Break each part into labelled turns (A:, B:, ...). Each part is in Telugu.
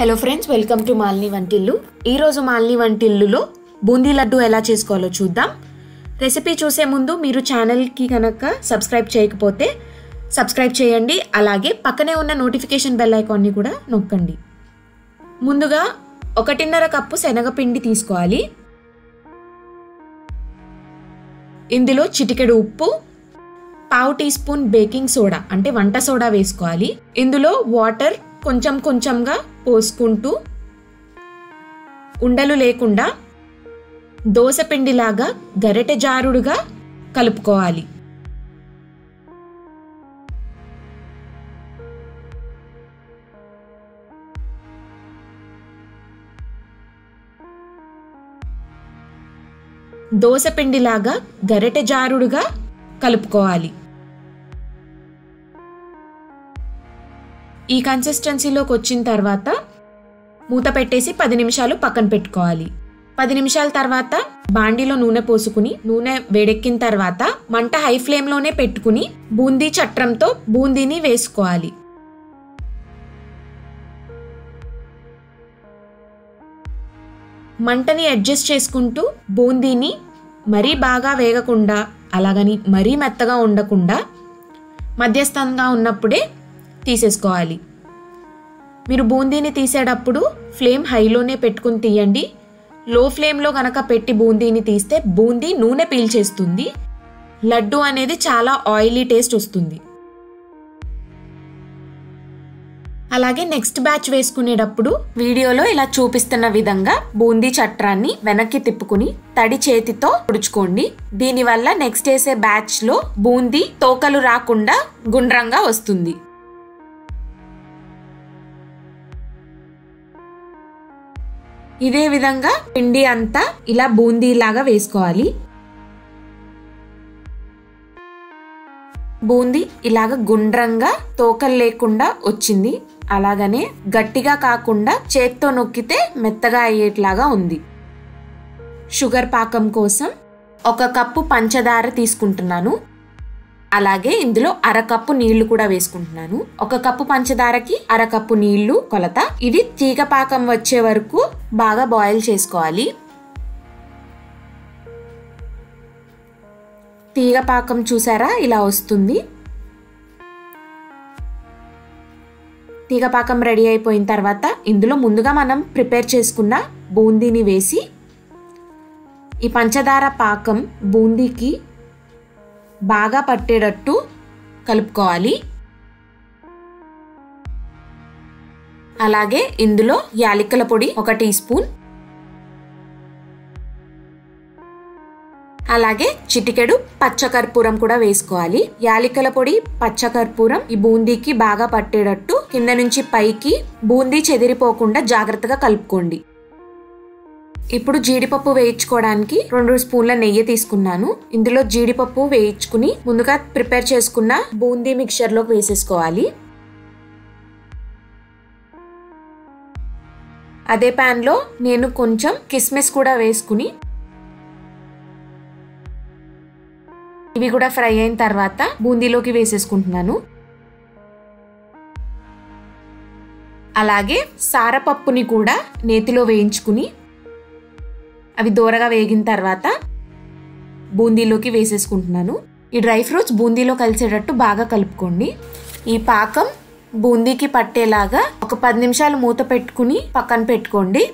A: hello friends welcome to Malini వంటిల్లు ఈరోజు మాలిని వంటిల్లులో బూందీ లడ్డు ఎలా చేసుకోవాలో చూద్దాం రెసిపీ చూసే ముందు మీరు ఛానల్కి కనుక సబ్స్క్రైబ్ చేయకపోతే సబ్స్క్రైబ్ చేయండి అలాగే పక్కనే ఉన్న నోటిఫికేషన్ బెల్ ఐకాన్ని కూడా నొక్కండి ముందుగా ఒకటిన్నర కప్పు శనగపిండి తీసుకోవాలి ఇందులో చిటికెడు ఉప్పు పావు టీ స్పూన్ బేకింగ్ సోడా అంటే వంట సోడా వేసుకోవాలి ఇందులో వాటర్ కొంచెం కొంచెంగా పోసుకుంటూ ఉండలు లేకుండా దోసపిండిలాగా గరిటె జారుడుగా కలుపుకోవాలి దోసపిండిలాగా గరిటె జారుడుగా కలుపుకోవాలి ఈ కన్సిస్టెన్సీలోకి వచ్చిన తర్వాత మూత పెట్టేసి పది నిమిషాలు పక్కన పెట్టుకోవాలి పది నిమిషాల తర్వాత బాండీలో నూనె పోసుకుని నూనె వేడెక్కిన తర్వాత మంట హై ఫ్లేమ్లోనే పెట్టుకుని బూందీ చట్రంతో బూందీని వేసుకోవాలి మంటని అడ్జస్ట్ చేసుకుంటూ బూందీని మరీ బాగా వేగకుండా అలాగని మరీ మెత్తగా ఉండకుండా మధ్యస్థంగా ఉన్నప్పుడే తీసేసుకోవాలి మీరు బూందీని తీసేటప్పుడు ఫ్లేమ్ హైలోనే పెట్టుకుని తీయండి లో ఫ్లేమ్లో గనక పెట్టి బూందీని తీస్తే బూందీ నూనె పీల్చేస్తుంది లడ్డు అనేది చాలా ఆయిలీ టేస్ట్ వస్తుంది అలాగే నెక్స్ట్ బ్యాచ్ వేసుకునేటప్పుడు వీడియోలో ఇలా చూపిస్తున్న విధంగా బూందీ చట్రాన్ని వెనక్కి తిప్పుకుని తడి చేతితో తుడుచుకోండి దీనివల్ల నెక్స్ట్ వేసే బ్యాచ్ లో బూందీ తోకలు రాకుండా గుండ్రంగా వస్తుంది ఇదే విధంగా పిండి అంతా ఇలా బూందీలాగా వేసుకోవాలి బూందీ ఇలాగ గుండ్రంగా తోకలు లేకుండా వచ్చింది అలాగనే గట్టిగా కాకుండా చేత్తో నొక్కితే మెత్తగా అయ్యేట్లాగా ఉంది షుగర్ పాకం కోసం ఒక కప్పు పంచదార తీసుకుంటున్నాను అలాగే ఇందులో అరకప్పు నీళ్లు కూడా వేసుకుంటున్నాను ఒక కప్పు పంచదారకి అరకప్పు నీళ్లు కొలత ఇది తీగ పాకం వచ్చే వరకు బాగా బాయిల్ చేసుకోవాలి తీగ పాకం చూసారా ఇలా వస్తుంది తీగ పాకం రెడీ అయిపోయిన తర్వాత ఇందులో ముందుగా మనం ప్రిపేర్ చేసుకున్న బూందీని వేసి ఈ పంచదార పాకం బూందీకి బాగా పట్టేటట్టు కలుపుకోవాలి అలాగే ఇందులో యాలకుల పొడి ఒక టీ స్పూన్ అలాగే చిటికెడు పచ్చకర్పూరం కూడా వేసుకోవాలి యాలికల పొడి పచ్చకర్పూరం ఈ బూందీకి బాగా పట్టేటట్టు కింద నుంచి పైకి బూందీ చెదిరిపోకుండా జాగ్రత్తగా కలుపుకోండి ఇప్పుడు జీడిపప్పు వేయించుకోవడానికి రెండు స్పూన్ల నెయ్యి తీసుకున్నాను ఇందులో జీడిపప్పు వేయించుకుని ముందుగా ప్రిపేర్ చేసుకున్న బూందీ మిక్చర్లోకి వేసేసుకోవాలి అదే ప్యాన్లో నేను కొంచెం కిస్మిస్ కూడా వేసుకుని ఇవి కూడా ఫ్రై అయిన తర్వాత బూందీలోకి వేసేసుకుంటున్నాను అలాగే సారపప్పుని కూడా నేతిలో వేయించుకుని అవి దూరగా వేగిన తర్వాత బూందీలోకి వేసేసుకుంటున్నాను ఈ డ్రై ఫ్రూట్స్ బూందీలో కలిసేటట్టు బాగా కలుపుకోండి ఈ పాకం బూందీకి పట్టేలాగా ఒక పది నిమిషాలు మూత పెట్టుకుని పక్కన పెట్టుకోండి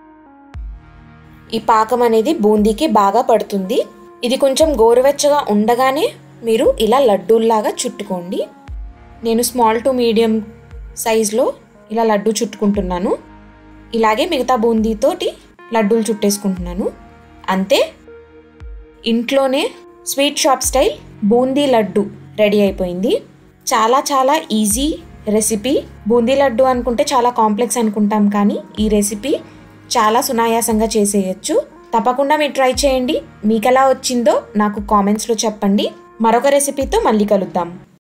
A: ఈ పాకం అనేది బూందీకి బాగా పడుతుంది ఇది కొంచెం గోరువెచ్చగా ఉండగానే మీరు ఇలా లడ్డూల్లాగా చుట్టుకోండి నేను స్మాల్ టు మీడియం సైజులో ఇలా లడ్డు చుట్టుకుంటున్నాను ఇలాగే మిగతా బూందీతోటి లడ్డూలు చుట్టేసుకుంటున్నాను అంతే ఇంట్లోనే sweet shop style boondi laddu ready అయిపోయింది చాలా చాలా ఈజీ రెసిపీ బూందీ లడ్డు అనుకుంటే చాలా కాంప్లెక్స్ అనుకుంటాం కానీ ఈ రెసిపీ చాలా సునాయాసంగా చేసేయచ్చు తప్పకుండా మీరు ట్రై చేయండి మీకు ఎలా వచ్చిందో నాకు కామెంట్స్లో చెప్పండి మరొక రెసిపీతో మళ్ళీ కలుద్దాం